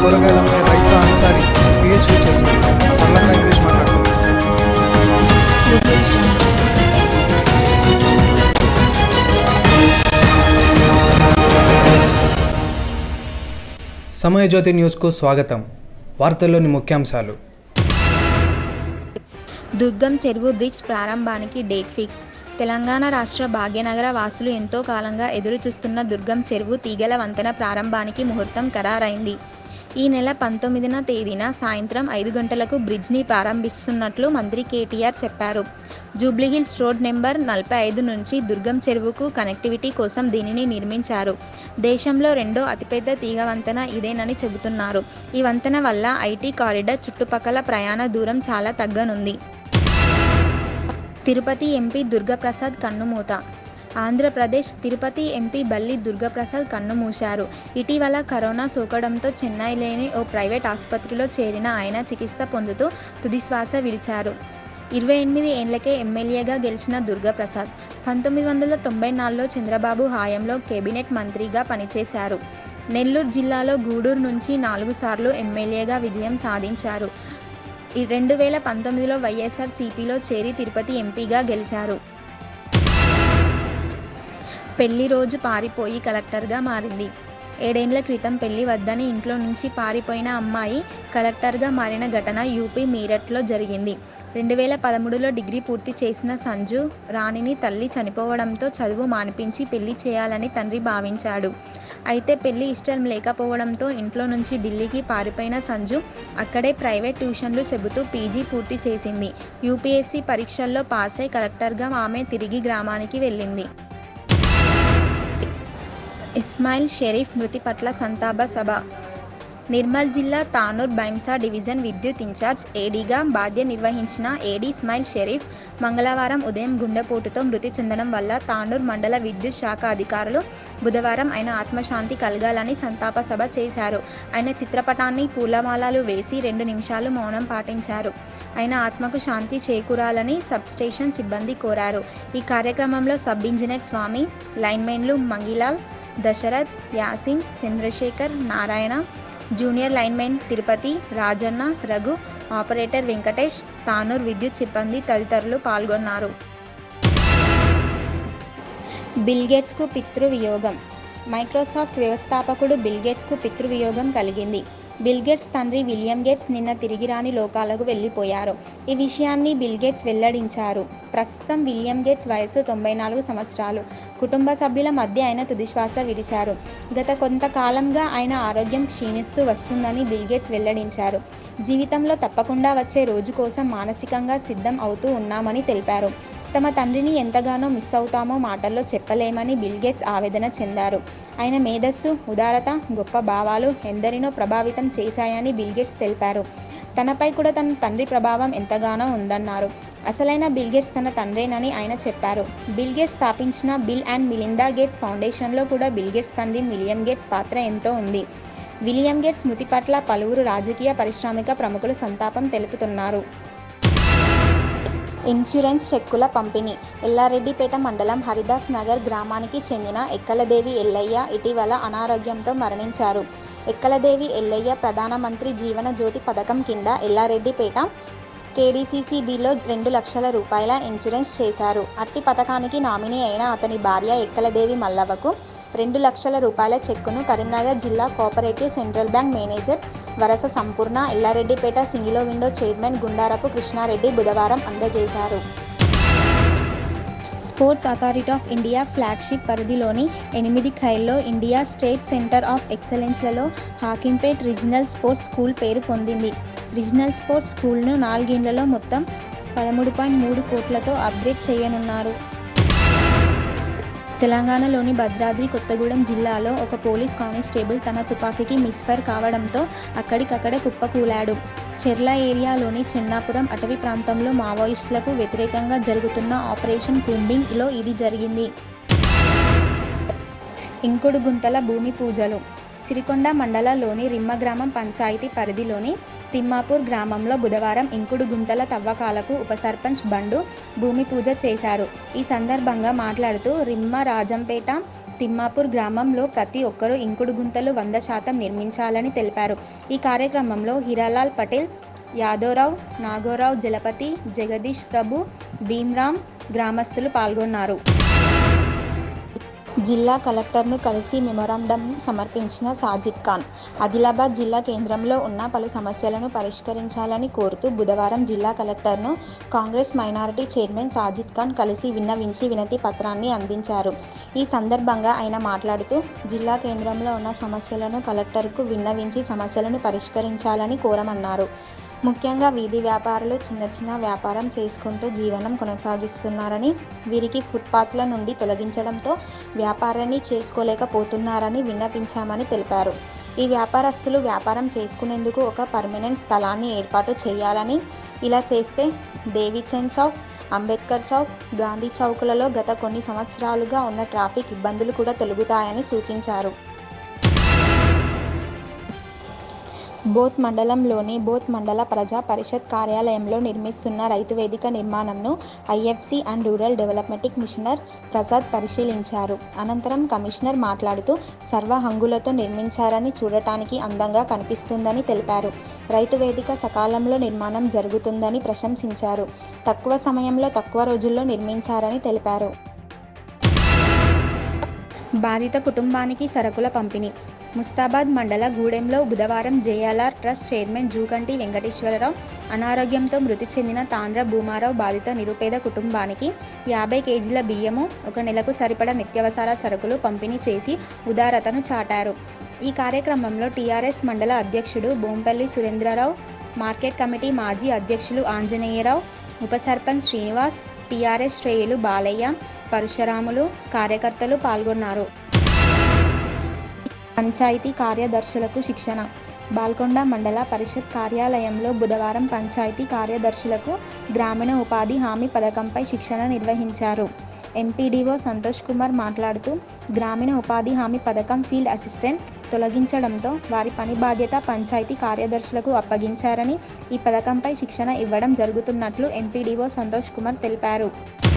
కూరగాయలపై రైసా అన్సారీ పిహెచ్డీ చేశారు చల్లగా ఇంగ్లీష్ మాట్లాడుతున్నారు సమయజ్యోతి న్యూస్కు స్వాగతం వార్తల్లోని ముఖ్యాంశాలు దుర్గం చెరువు బ్రిడ్జ్ ప్రారంభానికి డేట్ ఫిక్స్ తెలంగాణ రాష్ట్ర భాగ్యనగర వాసులు ఎంతో కాలంగా ఎదురుచూస్తున్న దుర్గం చెరువు తీగల వంతెన ప్రారంభానికి ముహూర్తం ఖరారైంది ఈ నెల పంతొమ్మిదిన తేదీన సాయంత్రం ఐదు గంటలకు బ్రిడ్జ్ని ప్రారంభిస్తున్నట్లు మంత్రి కేటీఆర్ చెప్పారు జూబ్లీహిల్స్ రోడ్ నెంబర్ నలభై ఐదు నుంచి దుర్గం చెరువుకు కనెక్టివిటీ కోసం దీనిని నిర్మించారు దేశంలో రెండో అతిపెద్ద తీగ వంతెన ఇదేనని చెబుతున్నారు ఈ వంతెన వల్ల ఐటీ కారిడార్ చుట్టుపక్కల ప్రయాణ దూరం చాలా తగ్గనుంది తిరుపతి ఎంపీ దుర్గప్రసాద్ కన్నుమూత ఆంధ్రప్రదేశ్ తిరుపతి ఎంపీ బల్లి దుర్గప్రసాద్ కన్నుమూశారు ఇటీవల కరోనా సోకడంతో చెన్నైలోని ఓ ప్రైవేట్ ఆసుపత్రిలో చేరిన ఆయన చికిత్స పొందుతూ తుదిశ్వాస విడిచారు ఇరవై ఎనిమిది ఏళ్లకే ఎమ్మెల్యేగా గెలిచిన దుర్గప్రసాద్ పంతొమ్మిది వందల తొంభై నాలుగులో చంద్రబాబు హాయంలో కేబినెట్ మంత్రిగా పనిచేశారు నెల్లూరు జిల్లాలో గూడూరు నుంచి నాలుగు సార్లు ఎమ్మెల్యేగా విజయం సాధించారు ఈ రెండు వేల పంతొమ్మిదిలో వైఎస్ఆర్ సిపిలో చేరి తిరుపతి ఎంపీగా గెలిచారు పెళ్లి రోజు పారిపోయి కలెక్టర్గా మారింది ఏడేండ్ల క్రితం పెళ్లి వద్దని ఇంట్లో నుంచి పారిపోయిన అమ్మాయి కలెక్టర్గా మారిన ఘటన యూపీ మీరట్లో జరిగింది రెండు వేల పదమూడులో డిగ్రీ పూర్తి చేసిన సంజు రాణిని తల్లి చనిపోవడంతో చదువు మానిపించి పెళ్లి చేయాలని తండ్రి భావించాడు అయితే పెళ్లి ఇష్టం లేకపోవడంతో ఇంట్లో నుంచి ఢిల్లీకి పారిపోయిన సంజు అక్కడే ప్రైవేట్ ట్యూషన్లు చెబుతూ పీజీ పూర్తి చేసింది యూపీఎస్సీ పరీక్షల్లో పాస్ అయి కలెక్టర్గా ఆమె తిరిగి గ్రామానికి వెళ్ళింది ఇస్మాయిల్ షరీఫ్ మృతి పట్ల సంతాప సభ నిర్మల్ జిల్లా తానూర్ బైంసా డివిజన్ విద్యుత్ ఇన్ఛార్జ్ ఏడీగా బాధ్య నిర్వహించిన ఏడీ ఇస్మాయిల్ షరీఫ్ మంగళవారం ఉదయం గుండెపోటుతో మృతి చెందడం వల్ల తానూర్ మండల విద్యుత్ శాఖ అధికారులు బుధవారం ఆయన ఆత్మశాంతి కలగాలని సంతాప సభ చేశారు ఆయన చిత్రపటాన్ని పూలమాలలు వేసి రెండు నిమిషాలు మౌనం పాటించారు ఆయన ఆత్మకు శాంతి చేకూరాలని సబ్ స్టేషన్ సిబ్బంది కోరారు ఈ కార్యక్రమంలో సబ్ ఇంజనీర్ స్వామి లైన్మెన్లు Mangilal Dasharath Yasin Chandrashekar Narayana junior linemen Tirupati Rajanna Raghu operator Venkatesh Tanur విద్యుత్ సిబ్బంది తదితరులు పాల్గొన్నారు బిల్గేట్స్కు పితృవియోగం మైక్రోసాఫ్ట్ వ్యవస్థాపకుడు బిల్గేట్స్కు పితృవియోగం కలిగింది బిల్గేట్స్ తండ్రి విలియం గేట్స్ నిన్న తిరిగి రాని లోకాలకు వెళ్ళిపోయారు ఈ విషయాన్ని బిల్గేట్స్ వెల్లడించారు ప్రస్తుతం విలియం గేట్స్ వయసు తొంభై నాలుగు సంవత్సరాలు కుటుంబ సభ్యుల మధ్య ఆయన తుదిశ్వాస విడిచారు గత కొంతకాలంగా ఆయన ఆరోగ్యం క్షీణిస్తూ వస్తుందని బిల్గేట్స్ వెల్లడించారు జీవితంలో తప్పకుండా వచ్చే రోజు కోసం మానసికంగా సిద్ధం అవుతూ ఉన్నామని తెలిపారు తమ తండ్రిని ఎంతగానో మిస్ అవుతామో మాటల్లో చెప్పలేమని బిల్గేట్స్ ఆవేదన చెందారు ఆయన మేధస్సు ఉదారత గొప్ప భావాలు ఎందరినో ప్రభావితం చేశాయని బిల్గేట్స్ తెలిపారు తనపై కూడా తన తండ్రి ప్రభావం ఎంతగానో ఉందన్నారు అసలైన బిల్గేట్స్ తన తండ్రేనని ఆయన చెప్పారు బిల్గేట్స్ స్థాపించిన బిల్ అండ్ మిలిందా గేట్స్ ఫౌండేషన్లో కూడా బిల్గేట్స్ తండ్రి మిలియం గేట్స్ పాత్ర ఎంతో ఉంది విలియం గేట్స్ మృతి పట్ల పలువురు రాజకీయ పారిశ్రామిక ప్రముఖులు సంతాపం తెలుపుతున్నారు ఇన్సూరెన్స్ చెక్కుల పంపిణీ ఎల్లారెడ్డిపేట మండలం హరిదాస్ నగర్ గ్రామానికి చెందిన ఎక్కలదేవి ఎల్లయ్య ఇటీవల అనారోగ్యంతో మరణించారు ఎక్కలదేవి ఎల్లయ్య ప్రధానమంత్రి జీవన జ్యోతి పథకం కింద ఎల్లారెడ్డిపేట కేడీసీసీబీలో రెండు లక్షల రూపాయల ఇన్సూరెన్స్ చేశారు అట్టి పథకానికి నామినీ అయిన అతని భార్య ఎక్కలదేవి మల్లవకు రెండు లక్షల రూపాయల చెక్కును కరీంనగర్ జిల్లా కోఆపరేటివ్ సెంట్రల్ బ్యాంక్ మేనేజర్ వరస సంపూర్ణ ఎల్లారెడ్డిపేట సింగిలో విండో చైర్మన్ గుండారపు కృష్ణారెడ్డి బుధవారం అందజేశారు sports authority of India flagship పరిధిలోని ఎనిమిది ఖైల్లో ఇండియా స్టేట్ సెంటర్ ఆఫ్ ఎక్సలెన్స్లలో హాకింపేట్ రీజనల్ స్పోర్ట్స్ స్కూల్ పేరు పొందింది రీజనల్ స్పోర్ట్స్ స్కూల్ను నాలుగేళ్లలో మొత్తం పదమూడు పాయింట్ మూడు కోట్లతో అప్గ్రేడ్ చేయనున్నారు తెలంగాణలోని భద్రాద్రి కొత్తగూడెం జిల్లాలో ఒక పోలీస్ కానిస్టేబుల్ తన తుపాకీకి మిస్ఫైర్ కావడంతో అక్కడికక్కడే కుప్పకూలాడు చెర్ల ఏరియాలోని చెన్నాపురం అటవీ ప్రాంతంలో మావోయిస్టులకు వ్యతిరేకంగా జరుగుతున్న ఆపరేషన్ కుంబింగ్లో ఇది జరిగింది ఇంకుడు గుంతల భూమి పూజలు సిరికొండ మండలంలోని రిమ్మ గ్రామం పంచాయతీ పరిధిలోని తిమ్మాపూర్ గ్రామంలో బుధవారం ఇంకుడు గుంతల తవ్వకాలకు ఉప సర్పంచ్ బండు భూమి పూజ చేశారు ఈ సందర్భంగా మాట్లాడుతూ రిమ్మ రాజంపేట తిమ్మాపూర్ గ్రామంలో ప్రతి ఒక్కరూ ఇంకుడు గుంతలు వంద శాతం నిర్మించాలని తెలిపారు ఈ కార్యక్రమంలో హీరాలాల్ పటేల్ యాదవరావు నాగోరావు జలపతి జగదీష్ ప్రభు భీమ్రామ్ గ్రామస్తులు పాల్గొన్నారు జిల్లా కలెక్టర్ను కలిసి మెమొరాండం సమర్పించిన సాజిద్ ఖాన్ ఆదిలాబాద్ జిల్లా కేంద్రంలో ఉన్న పలు సమస్యలను పరిష్కరించాలని కోరుతూ బుధవారం జిల్లా కలెక్టర్ను కాంగ్రెస్ మైనారిటీ చైర్మన్ సాజిద్ ఖాన్ కలిసి విన్నవించి వినతి పత్రాన్ని అందించారు ఈ సందర్భంగా ఆయన మాట్లాడుతూ జిల్లా కేంద్రంలో ఉన్న సమస్యలను కలెక్టర్కు విన్నవించి సమస్యలను పరిష్కరించాలని కోరమన్నారు ముఖ్యంగా వీధి వ్యాపారులు చిన్న చిన్న వ్యాపారం చేసుకుంటూ జీవనం కొనసాగిస్తున్నారని వీరికి ఫుట్పాత్ల నుండి తొలగించడంతో వ్యాపారాన్ని చేసుకోలేకపోతున్నారని విన్నపించామని తెలిపారు ఈ వ్యాపారస్తులు వ్యాపారం చేసుకునేందుకు ఒక పర్మనెంట్ స్థలాన్ని ఏర్పాటు చేయాలని ఇలా చేస్తే దేవీచంద్ చౌక్ అంబేద్కర్ చౌక్ గాంధీ చౌకులలో గత కొన్ని సంవత్సరాలుగా ఉన్న ట్రాఫిక్ ఇబ్బందులు కూడా తొలగుతాయని సూచించారు బోత్ మండలంలోని బోత్ మండల ప్రజా పరిషత్ కార్యాలయంలో నిర్మిస్తున్న రైతు వేదిక నిర్మాణంను IFC and rural development commissioner Prasad పరిశీలించారు అనంతరం కమిషనర్ మాట్లాడుతూ సర్వ హంగులతో నిర్మించారని చూడటానికి అందంగా కనిపిస్తుందని తెలిపారు రైతు వేదిక సకాలంలో నిర్మాణం జరుగుతుందని ప్రశంసించారు తక్కువ సమయంలో తక్కువ రోజుల్లో నిర్మించారని తెలిపారు బాధిత కుటుంబానికి సరుకుల పంపిణీ ముస్తాబాద్ మండల గూడెంలో బుధవారం JLR trust chairman Jukanti Venkateswara Rao అనారోగ్యంతో మృతి చెందిన తాండ్ర భూమారావు బాధిత నిరుపేద కుటుంబానికి యాభై కేజీల బియ్యము ఒక నెలకు సరిపడ నిత్యావసర సరుకులు పంపిణీ చేసి ఉదారతను చాటారు ఈ కార్యక్రమంలో టీఆర్ఎస్ మండల అధ్యక్షుడు బోంపల్లి సురేంద్రరావు మార్కెట్ కమిటీ మాజీ అధ్యక్షులు ఆంజనేయరావు ఉప సర్పంచ్ శ్రీనివాస్ టీఆర్ఎస్ శ్రేయులు బాలయ్య పరశురాములు కార్యకర్తలు పాల్గొన్నారు పంచాయతీ కార్యదర్శులకు శిక్షణ బాల్కొండ మండల పరిషత్ కార్యాలయంలో బుధవారం పంచాయతీ కార్యదర్శులకు గ్రామీణ ఉపాధి హామీ పథకంపై శిక్షణ నిర్వహించారు ఎంపీడీఓ సంతోష్ కుమార్ మాట్లాడుతూ గ్రామీణ ఉపాధి హామీ పథకం ఫీల్డ్ అసిస్టెంట్ తొలగించడంతో వారి పని బాధ్యత పంచాయతీ కార్యదర్శులకు అప్పగించారని ఈ పథకంపై శిక్షణ ఇవ్వడం జరుగుతున్నట్లు ఎంపీడీఓ సంతోష్ కుమార్ తెలిపారు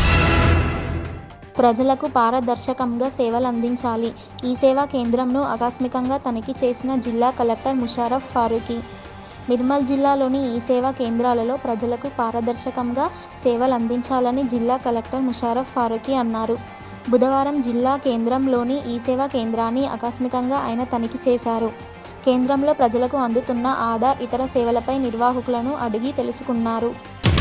ప్రజలకు పారదర్శకంగా సేవలు అందించాలి ఈ సేవా కేంద్రంను ఆకస్మికంగా తనిఖీ చేసిన జిల్లా కలెక్టర్ ముషారఫ్ ఫారూఖీ నిర్మల్ జిల్లాలోని ఈ సేవా కేంద్రాలలో ప్రజలకు పారదర్శకంగా సేవలు అందించాలని జిల్లా కలెక్టర్ ముషారఫ్ ఫారూఖీ అన్నారు బుధవారం జిల్లా కేంద్రంలోని ఈ సేవా కేంద్రాన్ని ఆకస్మికంగా ఆయన తనిఖీ చేశారు కేంద్రంలో ప్రజలకు అందుతున్న ఆధార్ ఇతర సేవలపై నిర్వాహకులను అడిగి తెలుసుకున్నారు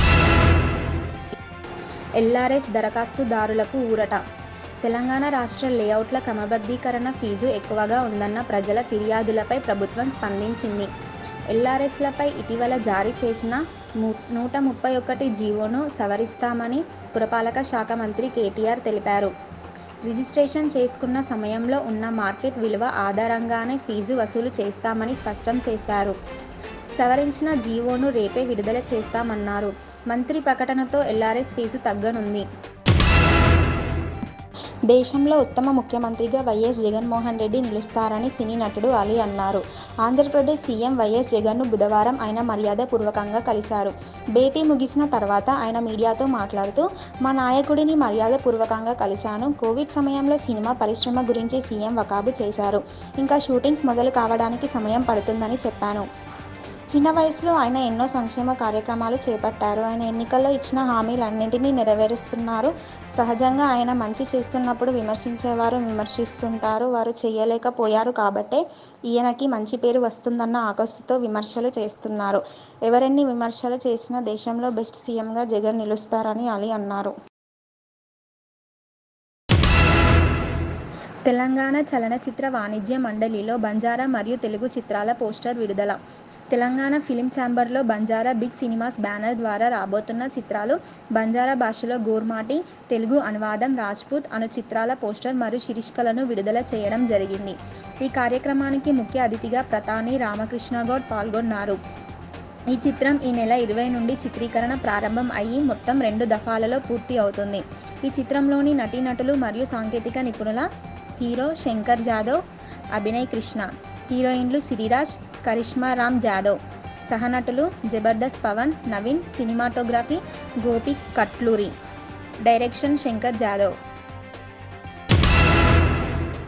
ఎల్ఆర్ఎస్ దరఖాస్తుదారులకు ఊరట తెలంగాణ రాష్ట్ర లేఅవుట్ల క్రమబద్ధీకరణ ఫీజు ఎక్కువగా ఉందన్న ప్రజల ఫిర్యాదులపై ప్రభుత్వం స్పందించింది ఎల్ఆర్ఎస్లపై ఇటీవల జారీ చేసిన ము- నూట ముప్పై ఒకటి జీవోను సవరిస్తామని పురపాలక శాఖ మంత్రి కేటీఆర్ తెలిపారు రిజిస్ట్రేషన్ చేసుకున్న సమయంలో ఉన్న మార్కెట్ విలువ ఆధారంగానే ఫీజు వసూలు చేస్తామని స్పష్టం చేశారు సవరించిన జీవోను రేపే విడుదల చేస్తామన్నారు మంత్రి ప్రకటనతో ఎల్ఆర్ఎస్ ఫీజు తగ్గనుంది దేశంలో ఉత్తమ ముఖ్యమంత్రిగా వైఎస్ జగన్మోహన్ రెడ్డి నిలుస్తారని సినీ నటుడు అలీ అన్నారు ఆంధ్రప్రదేశ్ సీఎం వైఎస్ జగన్ను బుధవారం ఆయన మర్యాదపూర్వకంగా కలిశారు భేటీ ముగిసిన తర్వాత ఆయన మీడియాతో మాట్లాడుతూ మా నాయకుడిని మర్యాదపూర్వకంగా కలిశాను కోవిడ్ సమయంలో సినిమా పరిశ్రమ గురించి సీఎం వకాబు చేశారు ఇంకా షూటింగ్స్ మొదలు కావడానికి సమయం పడుతుందని చెప్పాను చిన్న వయసులో ఆయన ఎన్నో సంక్షేమ కార్యక్రమాలు చేపట్టారు ఆయన ఎన్నికల్లో ఇచ్చిన హామీలన్నింటినీ నెరవేరుస్తున్నారు సహజంగా ఆయన మంచి చేస్తున్నప్పుడు విమర్శించేవారు విమర్శిస్తుంటారు వారు చేయలేకపోయారు కాబట్టే ఈయనకి మంచి పేరు వస్తుందన్న ఆకస్సుతో విమర్శలు చేస్తున్నారు ఎవరెన్ని విమర్శలు చేసినా దేశంలో బెస్ట్ సీఎంగా జగన్ నిలుస్తారని అలీ అన్నారు తెలంగాణ చలనచిత్ర వాణిజ్య మండలిలో బంజారా మరియు తెలుగు చిత్రాల పోస్టర్ విడుదల తెలంగాణ ఫిలిం ఛాంబర్లో బంజారా బిగ్ సినిమాస్ బ్యానర్ ద్వారా రాబోతున్న చిత్రాలు బంజారా భాషలో గోర్మాటి తెలుగు అనువాదం రాజ్పూత్ అను చిత్రాల పోస్టర్ మరియు శీర్షికలను విడుదల చేయడం జరిగింది ఈ కార్యక్రమానికి ముఖ్య అతిథిగా ప్రతాని రామకృష్ణ గౌడ్ పాల్గొన్నారు ఈ చిత్రం ఈ నెల ఇరవై నుండి చిత్రీకరణ ప్రారంభం అయ్యి మొత్తం రెండు దఫాలలో పూర్తి అవుతుంది ఈ చిత్రంలోని నటీనటులు మరియు సాంకేతిక నిపుణుల హీరో శంకర్ జాదవ్ అభినయ్ కృష్ణ హీరోయిన్లు సిరిరాజ్ కరిష్మా రామ్ జాదవ్ సహనటులు జబర్దస్త్ పవన్ నవీన్ సినిమాటోగ్రఫీ గోపి కట్లూరి డైరెక్షన్ శంకర్ జాదవ్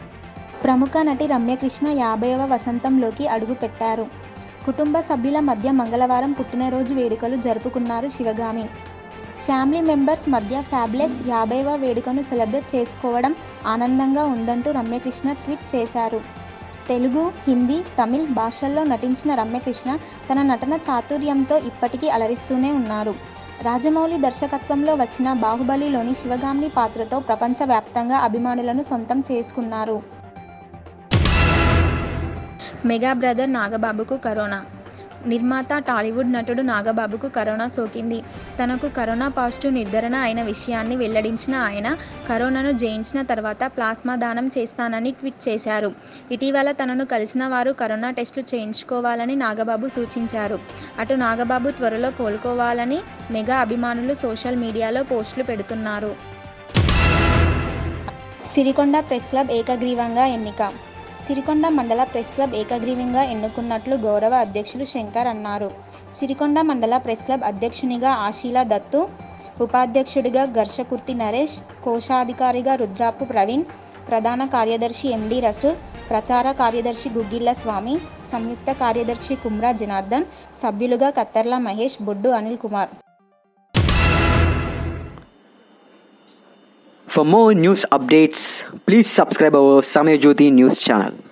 ప్రముఖ నటి రమ్యకృష్ణ యాభైవ వసంతంలోకి అడుగుపెట్టారు కుటుంబ సభ్యుల మధ్య మంగళవారం పుట్టినరోజు వేడుకలు జరుపుకున్నారు శివగామి ఫ్యామిలీ మెంబర్స్ మధ్య ఫ్యాబ్లెస్ యాభైవ వేడుకను సెలబ్రేట్ చేసుకోవడం ఆనందంగా ఉందంటూ రమ్యకృష్ణ ట్వీట్ చేశారు తెలుగు హిందీ తమిళ్ భాషల్లో నటించిన రమ్యకృష్ణ తన నటన చాతుర్యంతో ఇప్పటికీ అలరిస్తూనే ఉన్నారు రాజమౌళి దర్శకత్వంలో వచ్చిన బాహుబలిలోని శివగామిని పాత్రతో ప్రపంచవ్యాప్తంగా అభిమానులను సొంతం చేసుకున్నారు మెగా బ్రదర్ నాగబాబుకు కరోనా నిర్మాత టాలీవుడ్ నటుడు నాగబాబుకు కరోనా సోకింది తనకు కరోనా పాజిటివ్ నిర్ధారణ అయిన విషయాన్ని వెల్లడించిన ఆయన కరోనాను జయించిన తర్వాత ప్లాస్మా దానం చేస్తానని ట్వీట్ చేశారు ఇటీవల తనను కలిసిన వారు కరోనా టెస్టులు చేయించుకోవాలని నాగబాబు సూచించారు అటు నాగబాబు త్వరలో కోలుకోవాలని మెగా అభిమానులు సోషల్ మీడియాలో పోస్టులు పెడుతున్నారు సిరికొండ ప్రెస్ క్లబ్ ఏకగ్రీవంగా ఎన్నిక సిరికొండ మండల ప్రెస్ క్లబ్ ఏకగ్రీవంగా ఎన్నుకున్నట్లు గౌరవ అధ్యక్షులు శంకర్ అన్నారు సిరికొండ మండల ప్రెస్ క్లబ్ అధ్యక్షునిగా ఆశీలా దత్తు ఉపాధ్యక్షుడిగా ఘర్షకుర్తి నరేష్ కోశాధికారిగా రుద్రాపు ప్రవీణ్ ప్రధాన కార్యదర్శి ఎండి రసూల్ ప్రచార కార్యదర్శి గుగ్గిళ్ల స్వామి సంయుక్త కార్యదర్శి కుమ్రా జనార్దన్ సభ్యులుగా కత్తర్ల మహేష్ బొడ్డు Anil Kumar For more news updates, please subscribe our Samyajyoti news channel.